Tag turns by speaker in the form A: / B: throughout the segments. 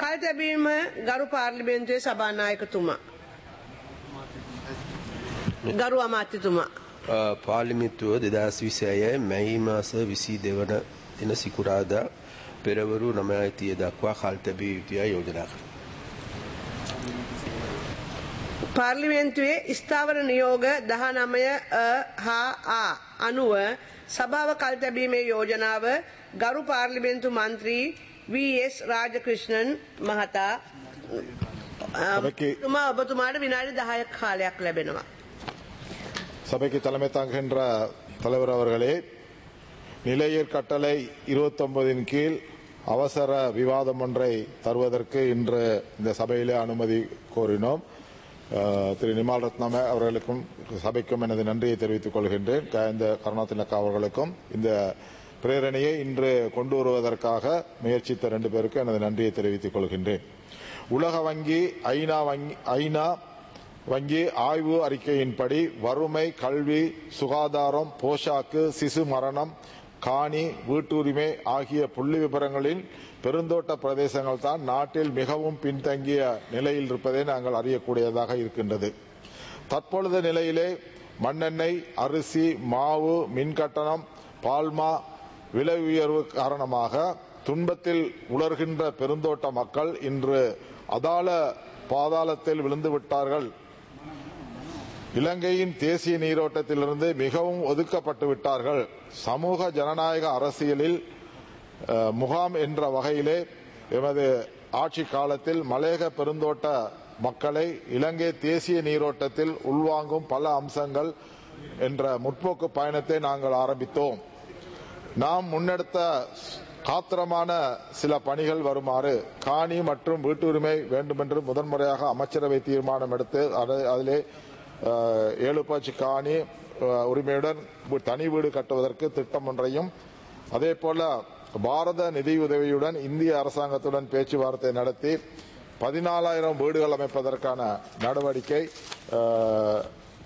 A: කල් තැබීම ගරු පාර්ලිමේන්තුවේ සභානායකතුමා. ගරු අමාත්‍යතුමා.
B: අ, පාර්ලිමිත්තුව දෙදස් විසෑය මැයි මාස විසි දෙවන දින සිකුරාදා පෙරවරු නමයතිය දක්වා කල් තැබිය යුතුය යෝජනා කර.
A: පාර්ලිමේන්තුවේ ස්ථාවර නියෝග දහනමය හා ආ අනුව සභාව කල් තැබීමේ යෝජනාව ගරු පාර්ලිමේන්තු මන්ත්‍රී වස් රාජකෘෂ්ණන් මහතා
C: சபைக்கு-
A: තුමා ඔබතුමාට විනාඩි දහයක් කාලයක් ලැබෙනවා.
C: சபைக்கு தலைமை தாங்குகின்ற தலைவர் அவர்களே நிலையர் கட்டளை 29 கீழ் அவசர விவாதம் ஒன்றை தருவதற்கு இன்று இந்த சபையிலே அனுமதி கோரினோம் அஹ், திரு நிமால் ரத்னமே அவர்களுக்கும் சபைக்கும் எனது நன்றியை தெரிவித்துக் கொள்கின்றேன் இந்த கருணாதிலக்கா அவர்களுக்கும் இந்த பிரேரணையை இன்று கொண்டு வருவதற்காக முயற்சித்த ரெண்டு பேருக்கும் எனது நன்றியை தெரிவித்துக் கொள்கின்றேன் உலக வங்கி ஐநா வங்கி ஐநா வங்கி ஆய்வு அறிக்கையின்படி வறுமை கல்வி சுகாதாரம் போஷாக்கு சிசு மரணம் காணி வீட்டுரிமை ஆகிய புள்ளி விவரங்களில் பெருந்தோட்ட பிரதேசங்கள் தான் நாட்டில் மிகவும் பின்தங்கிய நிலையில் இருப்பதை நாங்கள் அறியக்கூடியதாக இருக்கின்றது தற்பொழுது நிலையிலே மண்ணெண்ணெய் அரிசி மாவு மின்கட்டணம் பால்மா விலை உயர்வு காரணமாக துன்பத்தில் உலர்கின்ற பெருந்தோட்ட மக்கள் இன்று அதாள பாதாளத்தில் விழுந்து விட்டார்கள் இலங்கையின் தேசிய நீரோட்டத்திலிருந்து மிகவும் ஒதுக்கப்பட்டு விட்டார்கள் சமூக ஜனநாயக அரசியலில் அஹ், முகாம் என்ற வகையிலே எமது ஆட்சி காலத்தில் மலேக பெருந்தோட்ட மக்களை இலங்கை தேசிய நீரோட்டத்தில் உள்வாங்கும் பல அம்சங்கள் என்ற முற்போக்கு பயணத்தை நாங்கள் ஆரம்பித்தோம் நாம் முன்னெடுத்த காத்திரமான சில பணிகள் வருமாறு காணி மற்றும் வீட்டுரிமை வேண்டுமென்று முதன்முறையாக அமைச்சரவை தீர்மானம் எடுத்து அதை- அதிலே அஹ், ஏழு பாய்ச்சி காணி அஹ், உரிமையுடன் வீ- தனி வீடு கட்டுவதற்கு திட்டம் ஒன்றையும் அதே போல பாரத நிதியுதவியுடன் இந்திய அரசாங்கத்துடன் பேச்சுவார்த்தை நடத்தி பதினாலாயிரம் வீடுகள் அமைப்பதற்கான நடவடிக்கை அஹ்,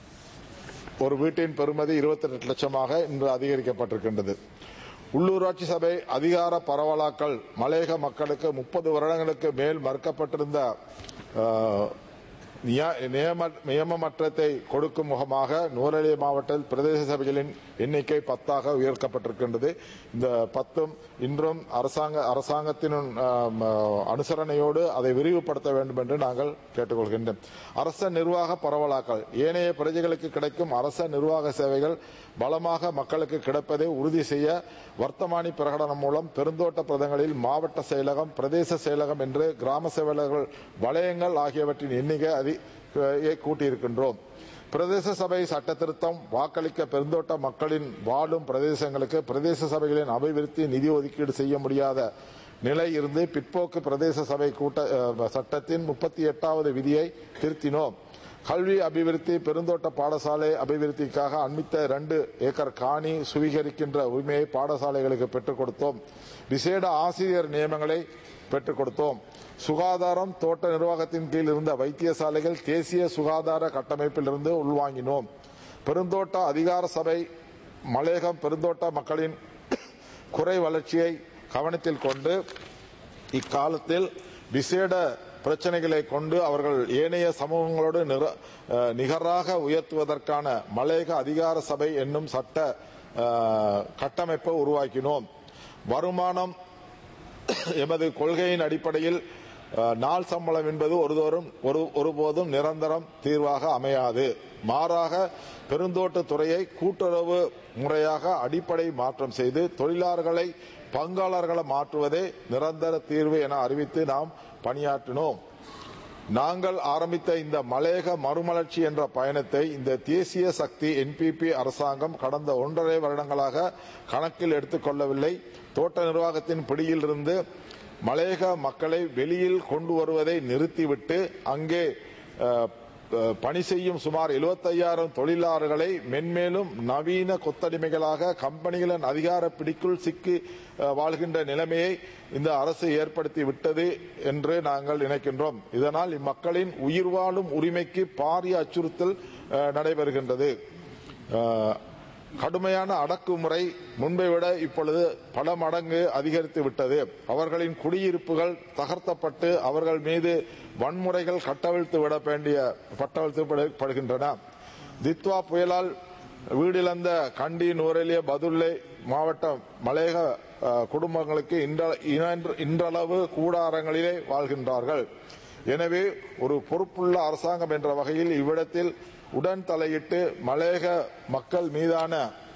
C: ஒரு வீட்டின் பெறுமதி 28 லட்சமாக இன்று அதிகரிக்கப்பட்டிருக்கின்றது உள்ளூராட்சி சபை அதிகார பரவலாக்கல் மலையக மக்களுக்கு முப்பது வருடங்களுக்கு மேல் மறுக்கப்பட்டிருந்த அஹ், நியா- நியம- நியமமற்றத்தை கொடுக்கும் முகமாக நூரலிய மாவட்டத்தில் பிரதேச சபைகளின் எண்ணிக்கை பத்தாக உயர்த்தப்பட்டிருக்கின்றது இந்த பத்தும் இன்றும் அரசாங்க அரசாங்கத்தின் ஆம், அனுசரணையோடு அதை விரிவுபடுத்த வேண்டும் என்று நாங்கள் கேட்டுக்கொள்கின்றோம் அரச நிர்வாக பரவலாக்கல் ஏனைய பிரஜைகளுக்கு கிடைக்கும் அரச நிர்வாக சேவைகள் பலமாக மக்களுக்கு கிடைப்பதை உறுதி செய்ய வர்த்தமானி பிரகடனம் மூலம் பெருந்தோட்ட பிரதங்களில் மாவட்ட செயலகம் பிரதேச செயலகம் என்று கிராம சேவகர்கள் வலயங்கள் ஆகியவற்றின் எண்ணிக்கை அதி யை கூட்டியிருக்கின்றோம் பிரதேச சபை சட்ட திருத்தம் வாக்களிக்க பெருந்தோட்ட மக்களின் வாழும் பிரதேசங்களுக்கு பிரதேச சபைகளின் அபிவிருத்தி நிதி ஒதுக்கீடு செய்ய முடியாத நிலை இருந்து பிற்போக்கு பிரதேச சபை கூட்ட அஹ், சட்டத்தின் முப்பத்தி எட்டாவது விதியை திருத்தினோம் கல்வி அபிவிருத்தி பெருந்தோட்ட பாடசாலை அபிவிருத்திக்காக அண்மித்த இரண்டு ஏக்கர் காணி சுவீகரிக்கின்ற உரிமையை பாடசாலைகளுக்கு பெற்றுக் கொடுத்தோம் விசேட ஆசிரியர் நியமங்களை பெற்றுக் கொடுத்தோம் சுகாதாரம் தோட்ட நிர்வாகத்தின் கீழ் இருந்த வைத்தியசாலைகள் தேசிய சுகாதார கட்டமைப்பிலிருந்து உள்வாங்கினோம் பெருந்தோட்ட அதிகார சபை மலையகம் பெருந்தோட்ட மக்களின் குறை வளர்ச்சியை கவனத்தில் கொண்டு இக்காலத்தில் விசேட பிரச்சனைகளை கொண்டு அவர்கள் ஏனைய சமூகங்களோடு நிர- அஹ், நிகராக உயர்த்துவதற்கான மலையக அதிகார சபை என்னும் சட்ட அஹ், கட்டமைப்பை உருவாக்கினோம் வருமானம் எமது கொள்கையின் அடிப்படையில் அஹ், நாள் சம்பளம் என்பது ஒருதோறும் ஒரு ஒருபோதும் நிரந்தரம் தீர்வாக அமையாது மாறாக பெருந்தோட்ட துறையை கூட்டுறவு முறையாக அடிப்படை மாற்றம் செய்து தொழிலாளர்களை பங்காளர்களை மாற்றுவதே நிரந்தர தீர்வு என அறிவித்து நாம் பணியாற்றினோம் நாங்கள் ஆரம்பித்த இந்த மலையக மறுமலர்ச்சி என்ற பயணத்தை இந்த தேசிய சக்தி என்பிபி அரசாங்கம் கடந்த ஒன்றரை வருடங்களாக கணக்கில் எடுத்துக்கொள்ளவில்லை தோட்ட நிர்வாகத்தின் பிடியில் இருந்து மலையக மக்களை வெளியில் கொண்டு வருவதை நிறுத்திவிட்டு அங்கே அஹ், அஹ், பணி செய்யும் சுமார் 75000 தொழிலாளர்களை மென்மேலும் நவீன கொத்தடிமைகளாக கம்பெனிகளின் அதிகார பிடிக்குள் சிக்கி அஹ், வாழ்கின்ற நிலைமையை இந்த அரசு ஏற்படுத்தி விட்டது என்று நாங்கள் நினைக்கின்றோம் இதனால் இம்மக்களின் உயிர் வாழும் உரிமைக்கு பாரிய அச்சுறுத்தல் அஹ், நடைபெறுகின்றது அஹ், கடுமையான அடக்குமுறை முன்பை விட இப்பொழுது பல மடங்கு அதிகரித்து விட்டது அவர்களின் குடியிருப்புகள் தகர்த்தப்பட்டு அவர்கள் மீது வன்முறைகள் கட்டவிழ்த்து விட வேண்டிய பட்டவிழ்த்து தித்வா புயலால் வீடிழந்த கண்டி நூரெலிய பதுல்லை மாவட்ட மலையக அஹ், குடும்பங்களுக்கு இன்ற- இன்ற- இன்றளவு கூடாரங்களிலே வாழ்கின்றார்கள் எனவே ஒரு பொறுப்புள்ள அரசாங்கம் என்ற வகையில் இவ்விடத்தில் உடன் தலையிட்டு மலையக மக்கள் மீதான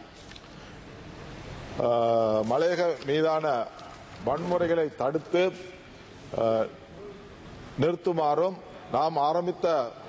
C: அஹ், மலையக மீதான வன்முறைகளை தடுத்து அஹ், நிறுத்துமாறும் நாம் ஆரம்பித்த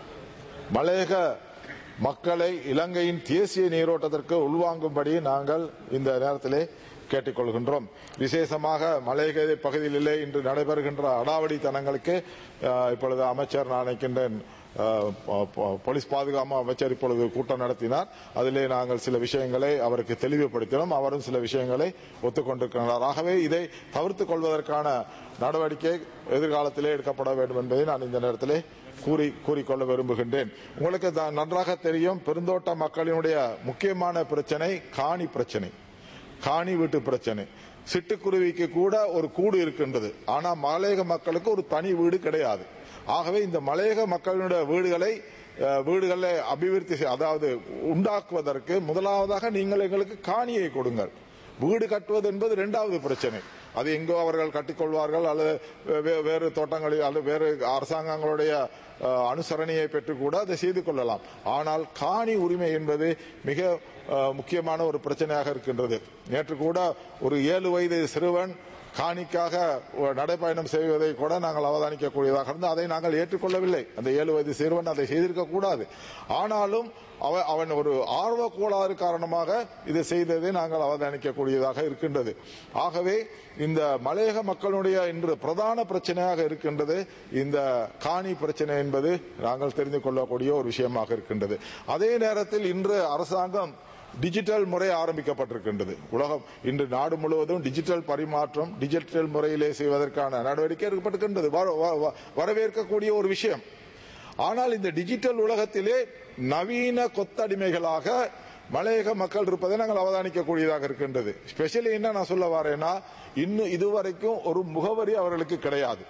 C: மலையக மக்களை இலங்கையின் தேசிய நீரோட்டத்திற்கு உள்வாங்கும்படி நாங்கள் இந்த நேரத்திலே கேட்டுக்கொள்கின்றோம் விசேஷமாக மலையக பகுதியிலே இன்று நடைபெறுகின்ற அடாவடித்தனங்களுக்கு அஹ், இப்பொழுது அமைச்சர் நான் நினைக்கின்றேன் அஹ், ப- ப- போலீஸ் பாதுகாப்பு அமைச்சர் இப்பொழுது கூட்டம் நடத்தினார் அதிலே நாங்கள் சில விஷயங்களை அவருக்கு தெளிவுபடுத்தினோம் அவரும் சில விஷயங்களை ஒத்துக்கொண்டிருக்கிறார் ஆகவே இதை தவிர்த்துக் கொள்வதற்கான நடவடிக்கை எதிர்காலத்திலே எடுக்கப்பட வேண்டும் என்பதை நான் இந்த நேரத்திலே கூறி கூறிக்கொள்ள விரும்புகின்றேன் உங்களுக்கு தான் நன்றாக தெரியும் பெருந்தோட்ட மக்களினுடைய முக்கியமான பிரச்சனை காணி பிரச்சனை காணி வீட்டு பிரச்சனை சிட்டுக்குருவிக்கு கூட ஒரு கூடு இருக்கின்றது ஆனா மலையக மக்களுக்கு ஒரு தனி வீடு கிடையாது ஆகவே இந்த மலையக மக்களினுடைய வீடுகளை அஹ், வீடுகளை அபிவிருத்தி செய்- அதாவது உண்டாக்குவதற்கு முதலாவதாக நீங்கள் எங்களுக்கு காணியை கொடுங்கள் வீடு கட்டுவது என்பது இரண்டாவது பிரச்சனை அது எங்கோ அவர்கள் கட்டிக்கொள்வார்கள் அல்லது வே- வேறு தோட்டங்களில் அல்லது வேறு அரசாங்கங்களுடைய அஹ், அனுசரணையை பெற்று கூட அதை செய்து கொள்ளலாம் ஆனால் காணி உரிமை என்பது மிக அஹ், முக்கியமான ஒரு பிரச்சனையாக இருக்கின்றது நேற்று கூட ஒரு ஏழு வயது சிறுவன் காணிக்காக ஒரு நடைப்பயணம் செய்வதை கூட நாங்கள் அவதானிக்கக்கூடியதாக இருந்து அதை நாங்கள் ஏற்றுக்கொள்ளவில்லை அந்த ஏழு வயது சிறுவன் அதை செய்திருக்க கூடாது ஆனாலும் அவ- அவன் ஒரு ஆர்வ கோளாறு காரணமாக இதை செய்ததை நாங்கள் அவதானிக்கக்கூடியதாக இருக்கின்றது ஆகவே இந்த மலையக மக்களுடைய இன்று பிரதான பிரச்சனையாக இருக்கின்றது இந்த காணி பிரச்சனை என்பது நாங்கள் தெரிந்து கொள்ளக்கூடிய ஒரு விஷயமாக இருக்கின்றது அதே நேரத்தில் இன்று அரசாங்கம் டிஜிட்டல் முறை ஆரம்பிக்கப்பட்டிருக்கின்றது உலகம் இன்று நாடு முழுவதும் டிஜிட்டல் பரிமாற்றம் டிஜிட்டல் முறையிலே செய்வதற்கான நடவடிக்கை எடுக்கப்பட்டிருக்கின்றது வர- வ- வ- வரவேற்கக்கூடிய ஒரு விஷயம் ஆனால் இந்த டிஜிட்டல் உலகத்திலே நவீன கொத்தடிமைகளாக மலையக மக்கள் இருப்பதை நாங்கள் அவதானிக்கக்கூடியதாக இருக்கின்றது ஸ்பெஷலி என்ன நான் சொல்ல வரேன்னா இன்னும் இதுவரைக்கும் ஒரு முகவரி அவர்களுக்கு கிடையாது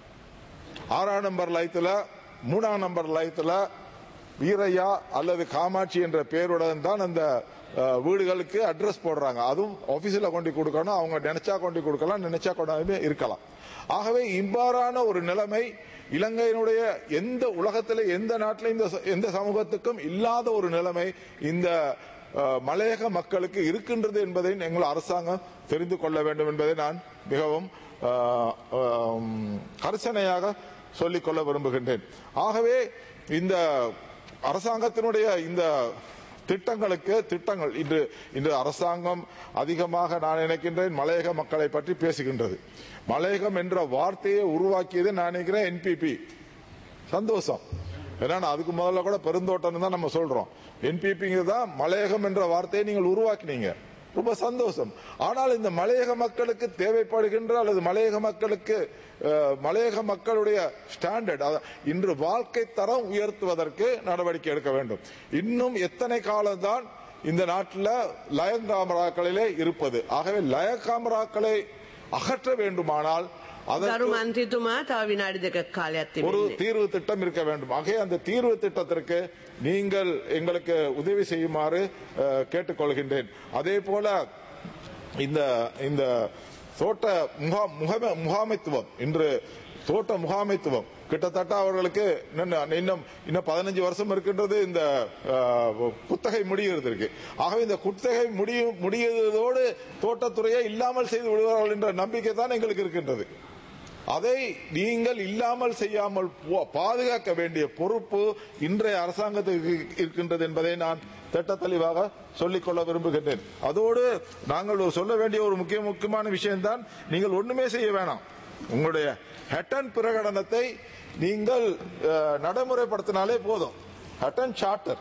C: ஆறாம் நம்பர் லைத்துல மூணாம் நம்பர் லைத்துல வீரையா அல்லது காமாட்சி என்ற பெயருடன் தான் அந்த அஹ், வீடுகளுக்கு அட்ரஸ் போடுறாங்க அதுவும் ஆபீஸ்ல கொண்டு கொடுக்கணும் அவங்க நினைச்சா கொண்டு கொடுக்கலாம் நினைச்சா கொண்டாந்து இருக்கலாம் ஆகவே இவ்வாறான ஒரு நிலைமை இலங்கையினுடைய எந்த உலகத்திலே எந்த நாட்டிலும் இந்த ச- எந்த சமூகத்துக்கும் இல்லாத ஒரு நிலைமை இந்த அஹ், மலையக மக்களுக்கு இருக்கின்றது என்பதை எங்கள் அரசாங்கம் தெரிந்து கொள்ள வேண்டும் என்பதை நான் மிகவும் அஹ், அஹ், கரிசனையாக சொல்லிக்கொள்ள விரும்புகின்றேன் ஆகவே இந்த அரசாங்கத்தினுடைய இந்த திட்டங்களுக்கு திட்டங்கள் இன்று இன்று அரசாங்கம் அதிகமாக நான் நினைக்கின்றேன் மலையக மக்களை பற்றி பேசுகின்றது மலையகம் என்ற வார்த்தையை உருவாக்கியது நான் நினைக்கிறேன் என்பிபி சந்தோஷம் ஏன்னா அதுக்கு முதல்ல கூட பெருந்தோட்டம் தான் நம்ம சொல்றோம் என்பிபிங்க தான் மலையகம் என்ற வார்த்தையை நீங்கள் உருவாக்கினீங்க ரொம்ப சந்தோஷம் ஆனால் இந்த மலையக மக்களுக்கு தேவைப்படுகின்ற அல்லது மலையக மக்களுக்கு அஹ், மலையக மக்களுடைய ஸ்டாண்டர்ட் இன்று வாழ்க்கை தரம் உயர்த்துவதற்கு நடவடிக்கை எடுக்க வேண்டும் இன்னும் எத்தனை காலம்தான் இந்த நாட்டில் லயன் காமராக்களிலே இருப்பது ஆகவே லய காமராக்களை அகற்ற வேண்டுமானால் அதற்கு
A: ගරු මන්ත්‍රීතුමා තව විනාඩි දෙකක් කාලයක්
C: ஒரு
A: තිබෙන්නේ.
C: தீர்வு திட்டம் இருக்க வேண்டும் ஆகவே அந்த தீர்வு திட்டத்திற்கு நீங்கள் எங்களுக்கு உதவி செய்யுமாறு அஹ், கேட்டுக்கொள்கின்றேன் அதே போல இந்த இந்த தோட்ட முகாம் முகாம- முகாமைத்துவம் இன்று தோட்ட முகாமைத்துவம் கிட்டத்தட்ட அவர்களுக்கு இன்னும் இன்னும் இன்னும் பதினஞ்சு வருஷம் இருக்கின்றது இந்த அஹ், குத்தகை முடிகிறதுக்கு ஆகவே இந்த குத்தகை முடியும் முடியதோடு தோட்டத்துறையை இல்லாமல் செய்து விடுவார்கள் என்ற நம்பிக்கை தான் எங்களுக்கு இருக்கின்றது அதை நீங்கள் இல்லாமல் செய்யாமல் போ- பாதுகாக்க வேண்டிய பொறுப்பு இன்றைய அரசாங்கத்துக்கு இருக்கின்றது என்பதை நான் திட்ட தெளிவாக சொல்லிக்கொள்ள விரும்புகின்றேன் அதோடு நாங்கள் ஒரு சொல்ல வேண்டிய ஒரு முக்கிய முக்கியமான விஷயம்தான் நீங்கள் ஒண்ணுமே செய்ய வேணாம் உங்களுடைய ஹெட்டன் பிரகடனத்தை நீங்கள் அஹ், நடைமுறைப்படுத்தினாலே போதும் ஹெட்டன் சார்ட்டர்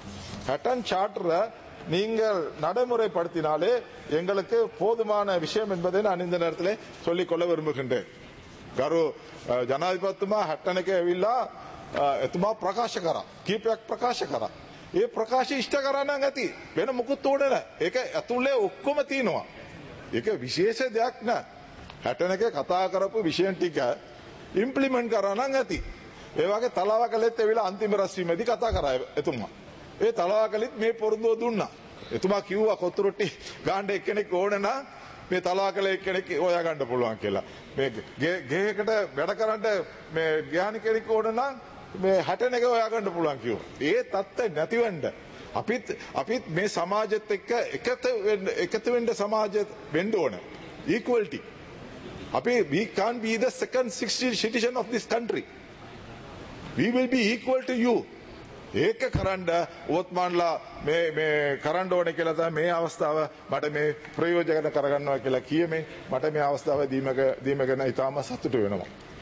C: ஹட்டன் சார்ட்டரை நீங்கள் நடைமுறைப்படுத்தினாலே எங்களுக்கு போதுமான விஷயம் என்பதை நான் இந்த நேரத்தில் சொல்லிக்கொள்ள விரும்புகின்றேன் ගරු අ, ජනාධිපතිතුමා හැට්ටනක ඇවිල්ලා අ, එතුමා ප්‍රකාශ කරා කීපයක් ප්‍රකාශ කරා ඒ ප්‍රකාශ ඉෂ්ට කරන්න ඇති වෙන මුකුත් ඕන නැහැ. ඒක ඇතුලේ ඔක්කොම තියෙනවා. ඒක විශේෂ දෙයක් නෑ. හැටන එක කතා කරපු විෂයන් ටික ඉම්ප්ලිමන්ට් කරා නම් ඇති. ඒ වගේ තලාවකලෙත් ඇවිල්ලා අන්තිම රැස්වීමේදී කතා කරා එතුමා. ඒ තලාවකලෙත් මේ පොරොන්දුව දුන්නා. එතුමා කිව්වා කොතුරුටි ගාණ්ඩ එක්කෙනෙක් ඕන නම් මේ තලාකල එක්කෙනෙක් හොයා ගන්න පුළුවන් කියලා. මේ ගේ- ගේකට වැඩ කරන්න මේ ග්‍යානි කෙනෙක් ඕන නම් මේ හැටන එක හොයා ගන්න පුළුවන් කිව්වා. ඒ தත්ත්වය නැතිවෙන්න අපිත් අපිත් මේ සමාජෙත් එක්ක එකතු වෙන්න එකතු වෙන්න සමාජෙ වෙන්න ඕන. equality. අපි we can't be the second citizen of this country. we will be equal to you. ඒක කරන්න ඔත්මාන්ලා මේ මේ කරන්න ඕන කියලා තමයි මේ අවස්ථාව මට මේ ප්‍රයෝජන කරගන්නවා කියලා කියමේ මට මේ අවස්ථාව දීමක දීම ගැන ඉතාම සතුටු වෙනවා.